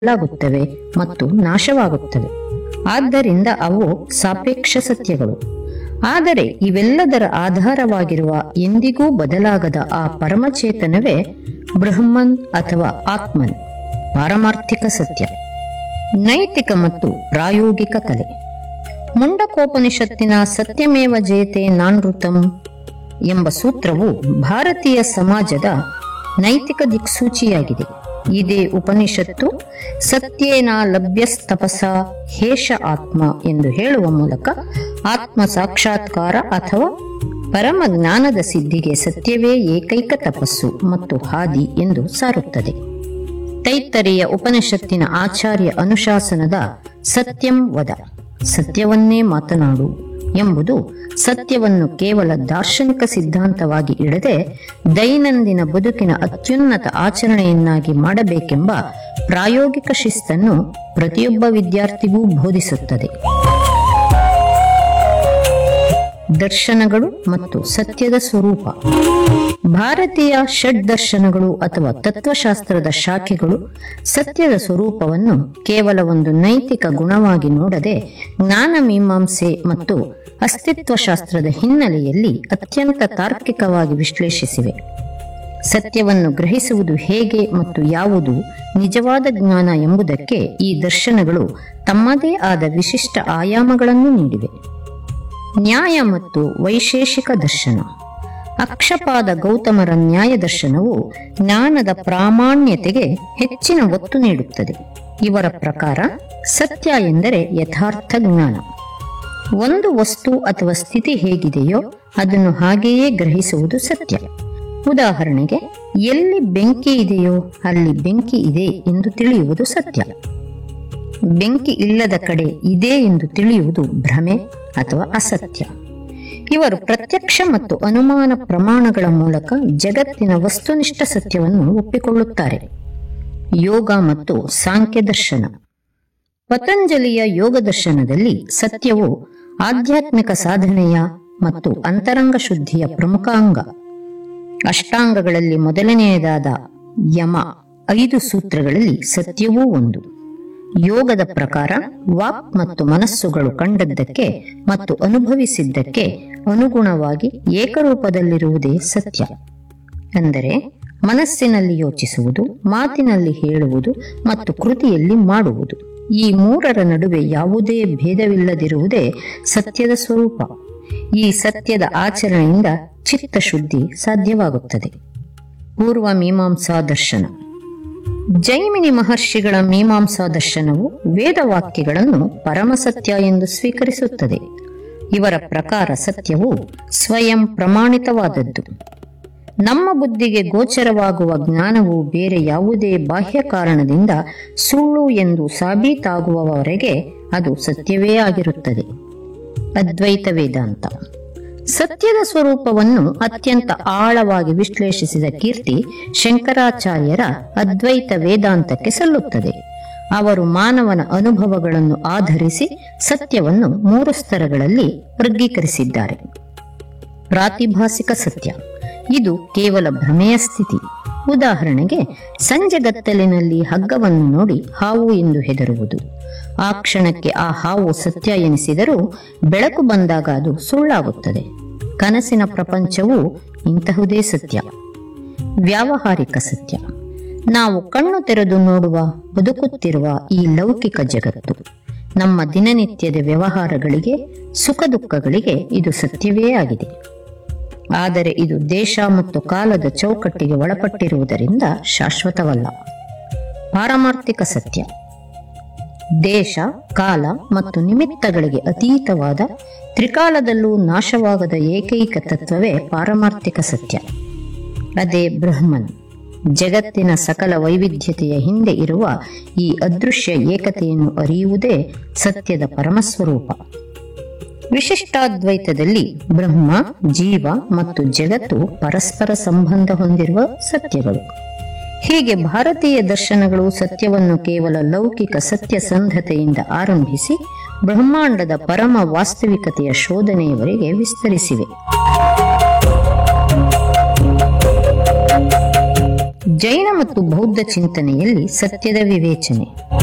ಬದಲಾಗುತ್ತವೆ ಮತ್ತು ನಾಶವಾಗುತ್ತವೆ ಆದ್ದರಿಂದ ಅವು ಸಾಪೇಕ್ಷ ಸತ್ಯಗಳು ಆದರೆ ಇವೆಲ್ಲದರ ಆಧಾರವಾಗಿರುವ ಎಂದಿಗೂ ಬದಲಾಗದ ಆ ಪರಮಚೇತನವೇ ಬ್ರಹ್ಮನ್ ಅಥವಾ ಆತ್ಮನ್ ಪಾರಮಾರ್ಥಿಕ ಸತ್ಯ ನೈತಿಕ ಮತ್ತು ಪ್ರಾಯೋಗಿಕ ಕಲೆ ಮುಂಡಕೋಪನಿಷತ್ತಿನ ಸತ್ಯಮೇವ ಜಯತೆ ನಾನೃತಂ ಎಂಬ ಸೂತ್ರವು ಭಾರತೀಯ ಸಮಾಜದ ನೈತಿಕ ದಿಕ್ಸೂಚಿಯಾಗಿದೆ ಇದೇ ಉಪನಿಷತ್ತು ಸತ್ಯೇನ ಲಭ್ಯಸ್ತಪಸ ಹೇಷ ಆತ್ಮ ಎಂದು ಹೇಳುವ ಮೂಲಕ ಆತ್ಮ ಸಾಕ್ಷಾತ್ಕಾರ ಅಥವಾ ಪರಮ ಜ್ಞಾನದ ಸಿದ್ಧಿಗೆ ಸತ್ಯವೇ ಏಕೈಕ ತಪಸ್ಸು ಮತ್ತು ಹಾದಿ ಎಂದು ಸಾರುತ್ತದೆ ತೈತ್ತರಿಯ ಉಪನಿಷತ್ತಿನ ಆಚಾರ್ಯ ಅನುಶಾಸನದ ಸತ್ಯಂ ವದ ಸತ್ಯವನ್ನೇ ಮಾತನಾಡು ಎಂಬುದು ಸತ್ಯವನ್ನು ಕೇವಲ ದಾರ್ಶನಿಕ ಸಿದ್ಧಾಂತವಾಗಿ ಇಡದೆ ದೈನಂದಿನ ಬದುಕಿನ ಅತ್ಯುನ್ನತ ಆಚರಣೆಯನ್ನಾಗಿ ಮಾಡಬೇಕೆಂಬ ಪ್ರಾಯೋಗಿಕ ಶಿಸ್ತನ್ನು ಪ್ರತಿಯೊಬ್ಬ ವಿದ್ಯಾರ್ಥಿಗೂ ಬೋಧಿಸುತ್ತದೆ ದರ್ಶನಗಳು ಮತ್ತು ಸತ್ಯದ ಸ್ವರೂಪ ಭಾರತೀಯ ಷಡ್ ದರ್ಶನಗಳು ಅಥವಾ ತತ್ವಶಾಸ್ತ್ರದ ಶಾಖೆಗಳು ಸತ್ಯದ ಸ್ವರೂಪವನ್ನು ಕೇವಲ ಒಂದು ನೈತಿಕ ಗುಣವಾಗಿ ನೋಡದೆ ಜ್ಞಾನ ಮೀಮಾಂಸೆ ಮತ್ತು ಅಸ್ತಿತ್ವ ಶಾಸ್ತ್ರದ ಹಿನ್ನೆಲೆಯಲ್ಲಿ ಅತ್ಯಂತ ತಾರ್ಕಿಕವಾಗಿ ವಿಶ್ಲೇಷಿಸಿವೆ ಸತ್ಯವನ್ನು ಗ್ರಹಿಸುವುದು ಹೇಗೆ ಮತ್ತು ಯಾವುದು ನಿಜವಾದ ಜ್ಞಾನ ಎಂಬುದಕ್ಕೆ ಈ ದರ್ಶನಗಳು ತಮ್ಮದೇ ಆದ ವಿಶಿಷ್ಟ ಆಯಾಮಗಳನ್ನು ನೀಡಿವೆ ನ್ಯಾಯ ಮತ್ತು ವೈಶೇಷಿಕ ದರ್ಶನ ಅಕ್ಷಪಾದ ಗೌತಮರ ನ್ಯಾಯ ದರ್ಶನವು ಜ್ಞಾನದ ಪ್ರಾಮಾಣ್ಯತೆಗೆ ಹೆಚ್ಚಿನ ಒತ್ತು ನೀಡುತ್ತದೆ ಇವರ ಪ್ರಕಾರ ಸತ್ಯ ಎಂದರೆ ಯಥಾರ್ಥ ಜ್ಞಾನ ಒಂದು ವಸ್ತು ಅಥವಾ ಸ್ಥಿತಿ ಹೇಗಿದೆಯೋ ಅದನ್ನು ಹಾಗೆಯೇ ಗ್ರಹಿಸುವುದು ಸತ್ಯ ಉದಾಹರಣೆಗೆ ಎಲ್ಲಿ ಬೆಂಕಿ ಇದೆಯೋ ಅಲ್ಲಿ ಬೆಂಕಿ ಇದೆ ಎಂದು ತಿಳಿಯುವುದು ಸತ್ಯ ಬೆಂಕಿ ಇಲ್ಲದ ಕಡೆ ಇದೆ ಎಂದು ತಿಳಿಯುವುದು ಭ್ರಮೆ ಅಥವಾ ಅಸತ್ಯ ಇವರು ಪ್ರತ್ಯಕ್ಷ ಮತ್ತು ಅನುಮಾನ ಪ್ರಮಾಣಗಳ ಮೂಲಕ ಜಗತ್ತಿನ ವಸ್ತುನಿಷ್ಠ ಸತ್ಯವನ್ನು ಒಪ್ಪಿಕೊಳ್ಳುತ್ತಾರೆ ಯೋಗ ಮತ್ತು ಸಾಂಖ್ಯ ದರ್ಶನ ಪತಂಜಲಿಯ ಯೋಗ ದರ್ಶನದಲ್ಲಿ ಸತ್ಯವು ಆಧ್ಯಾತ್ಮಿಕ ಸಾಧನೆಯ ಮತ್ತು ಅಂತರಂಗ ಶುದ್ಧಿಯ ಪ್ರಮುಖ ಅಂಗ ಅಷ್ಟಾಂಗಗಳಲ್ಲಿ ಮೊದಲನೆಯದಾದ ಯಮ ಐದು ಸೂತ್ರಗಳಲ್ಲಿ ಸತ್ಯವೂ ಒಂದು ಯೋಗದ ಪ್ರಕಾರ ವಾಕ್ ಮತ್ತು ಮನಸ್ಸುಗಳು ಕಂಡದ್ದಕ್ಕೆ ಮತ್ತು ಅನುಭವಿಸಿದ್ದಕ್ಕೆ ಅನುಗುಣವಾಗಿ ಏಕರೂಪದಲ್ಲಿರುವುದೇ ಸತ್ಯ ಅಂದರೆ ಮನಸ್ಸಿನಲ್ಲಿ ಯೋಚಿಸುವುದು ಮಾತಿನಲ್ಲಿ ಹೇಳುವುದು ಮತ್ತು ಕೃತಿಯಲ್ಲಿ ಮಾಡುವುದು ಈ ಮೂರರ ನಡುವೆ ಯಾವುದೇ ಭೇದವಿಲ್ಲದಿರುವುದೇ ಸತ್ಯದ ಸ್ವರೂಪ ಈ ಸತ್ಯದ ಆಚರಣೆಯಿಂದ ಚಿತ್ತಶುದ್ಧಿ ಸಾಧ್ಯವಾಗುತ್ತದೆ ಪೂರ್ವ ಮೀಮಾಂಸಾ ದರ್ಶನ ಜೈಮಿನಿ ಮಹರ್ಷಿಗಳ ಮೀಮಾಂಸಾ ದರ್ಶನವು ವೇದವಾಕ್ಯಗಳನ್ನು ಪರಮಸತ್ಯ ಎಂದು ಸ್ವೀಕರಿಸುತ್ತದೆ ಇವರ ಪ್ರಕಾರ ಸತ್ಯವು ಸ್ವಯಂ ಪ್ರಮಾಣಿತವಾದದ್ದು ನಮ್ಮ ಬುದ್ಧಿಗೆ ಗೋಚರವಾಗುವ ಜ್ಞಾನವು ಬೇರೆ ಯಾವುದೇ ಬಾಹ್ಯ ಕಾರಣದಿಂದ ಸುಳ್ಳು ಎಂದು ಸಾಬೀತಾಗುವವರೆಗೆ ಅದು ಸತ್ಯವೇ ಆಗಿರುತ್ತದೆ ಅದ್ವೈತ ವೇದಾಂತ ಸತ್ಯದ ಸ್ವರೂಪವನ್ನು ಅತ್ಯಂತ ಆಳವಾಗಿ ವಿಶ್ಲೇಷಿಸಿದ ಕೀರ್ತಿ ಶಂಕರಾಚಾರ್ಯರ ಅದ್ವೈತ ವೇದಾಂತಕ್ಕೆ ಸಲ್ಲುತ್ತದೆ ಅವರು ಮಾನವನ ಅನುಭವಗಳನ್ನು ಆಧರಿಸಿ ಸತ್ಯವನ್ನು ಮೂರು ಸ್ತರಗಳಲ್ಲಿ ವರ್ಗೀಕರಿಸಿದ್ದಾರೆ ಪ್ರಾತಿಭಾಸಿಕ ಸತ್ಯ ಇದು ಕೇವಲ ಭ್ರಮೆಯ ಸ್ಥಿತಿ ಉದಾಹರಣೆಗೆ ಸಂಜೆಗತ್ತಲಿನಲ್ಲಿ ಹಗ್ಗವನ್ನು ನೋಡಿ ಹಾವು ಎಂದು ಹೆದರುವುದು ಆ ಕ್ಷಣಕ್ಕೆ ಆ ಹಾವು ಸತ್ಯ ಎನಿಸಿದರೂ ಬೆಳಕು ಬಂದಾಗ ಅದು ಸುಳ್ಳಾಗುತ್ತದೆ ಕನಸಿನ ಪ್ರಪಂಚವು ಇಂತಹುದೇ ಸತ್ಯ ವ್ಯಾವಹಾರಿಕ ಸತ್ಯ ನಾವು ಕಣ್ಣು ತೆರೆದು ನೋಡುವ ಬದುಕುತ್ತಿರುವ ಈ ಲೌಕಿಕ ಜಗತ್ತು ನಮ್ಮ ದಿನನಿತ್ಯದ ವ್ಯವಹಾರಗಳಿಗೆ ಸುಖ ದುಃಖಗಳಿಗೆ ಇದು ಸತ್ಯವೇ ಆಗಿದೆ ಆದರೆ ಇದು ದೇಶ ಮತ್ತು ಕಾಲದ ಚೌಕಟ್ಟಿಗೆ ಒಳಪಟ್ಟಿರುವುದರಿಂದ ಶಾಶ್ವತವಲ್ಲ ಪಾರಮಾರ್ಥಿಕ ಸತ್ಯ ದೇಶ ಕಾಲ ಮತ್ತು ನಿಮಿತ್ತಗಳಿಗೆ ಅತೀತವಾದ ತ್ರಿಕಾಲದಲ್ಲೂ ನಾಶವಾಗದ ಏಕೈಕ ತತ್ವವೇ ಪಾರಮಾರ್ಥಿಕ ಸತ್ಯ ಅದೇ ಬ್ರಹ್ಮನ್ ಜಗತ್ತಿನ ಸಕಲ ವೈವಿಧ್ಯತೆಯ ಹಿಂದೆ ಇರುವ ಈ ಅದೃಶ್ಯ ಏಕತೆಯನ್ನು ಅರಿಯುವುದೇ ಸತ್ಯದ ಪರಮಸ್ವರೂಪ ವಿಶಿಷ್ಟಾದ್ವೈತದಲ್ಲಿ ಬ್ರಹ್ಮ ಜೀವ ಮತ್ತು ಜಗತ್ತು ಪರಸ್ಪರ ಸಂಬಂಧ ಹೊಂದಿರುವ ಸತ್ಯಗಳು ಹೀಗೆ ಭಾರತೀಯ ದರ್ಶನಗಳು ಸತ್ಯವನ್ನು ಕೇವಲ ಲೌಕಿಕ ಸತ್ಯಸಂಧತೆಯಿಂದ ಆರಂಭಿಸಿ ಬ್ರಹ್ಮಾಂಡದ ಪರಮ ವಾಸ್ತವಿಕತೆಯ ಶೋಧನೆಯವರೆಗೆ ವಿಸ್ತರಿಸಿವೆ ಜೈನ ಮತ್ತು ಬೌದ್ಧ ಚಿಂತನೆಯಲ್ಲಿ ಸತ್ಯದ ವಿವೇಚನೆ